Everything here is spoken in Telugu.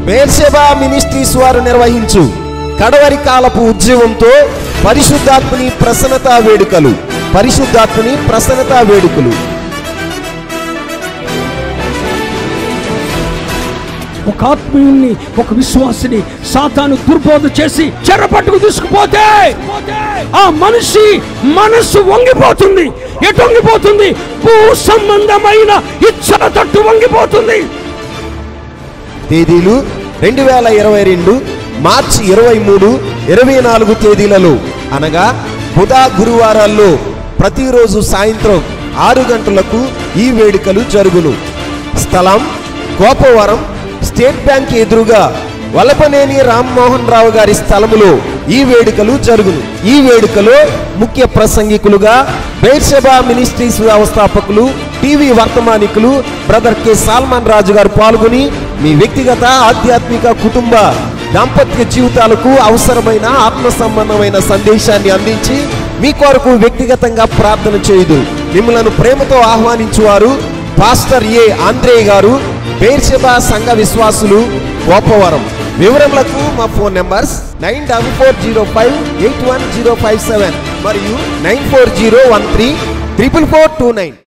బేర్షెబా మినిస్ట్రీస్ వారు నిర్వహించు కడవరి కాలపు ఉద్యమంతో పరిశుద్ధాత్మని ప్రసన్నత వేడుకలు పరిశుద్ధాత్మని ప్రసన్నత వేడుకలు ఒక ఆత్మీయుణ్ణి ఒక విశ్వాసిని సాతాను దుర్బోధ చేసి చెరపట్టుకు తీసుకుపోతే ఆ మనిషి మనస్సు వంగిపోతుంది ఎటు వంగిపోతుంది భూ సంబంధమైన ఇచ్చల తట్టు వంగిపోతుంది తేదీలు రెండు వేల ఇరవై రెండు మార్చి ఇరవై మూడు ఇరవై నాలుగు తేదీలలో అనగా బుధ గురువారాల్లో ప్రతిరోజు సాయంత్రం ఆరు గంటలకు ఈ వేడుకలు జరుగును స్థలం గోపవరం స్టేట్ బ్యాంక్ ఎదురుగా వలపనేని రామ్మోహన్ రావు గారి స్థలములో ఈ వేడుకలు జరుగును ఈ వేడుకలో ముఖ్య ప్రసంగికులుగా బేర్షబా మినిస్ట్రీస్ వ్యవస్థాపకులు టీవీ వర్తమానికులు బ్రదర్ కె సాల్మాన్ రాజు గారు పాల్గొని మీ వ్యక్తిగత ఆధ్యాత్మిక కుటుంబ దాంపత్య జీవితాలకు అవసరమైన ఆత్మ సంబంధమైన సందేశాన్ని అందించి మీ కొరకు వ్యక్తిగతంగా ప్రార్థన చేయదు మిమ్మలను ప్రేమతో ఆహ్వానించువారు పాస్టర్ ఏ ఆంధ్రేయ గారు బేర్షెబా సంఘ విశ్వాసులు గోపవరం వివరములకు మా phone numbers nine double four zero five eight one zero five seven మరియు nine four zero one three triple four two nine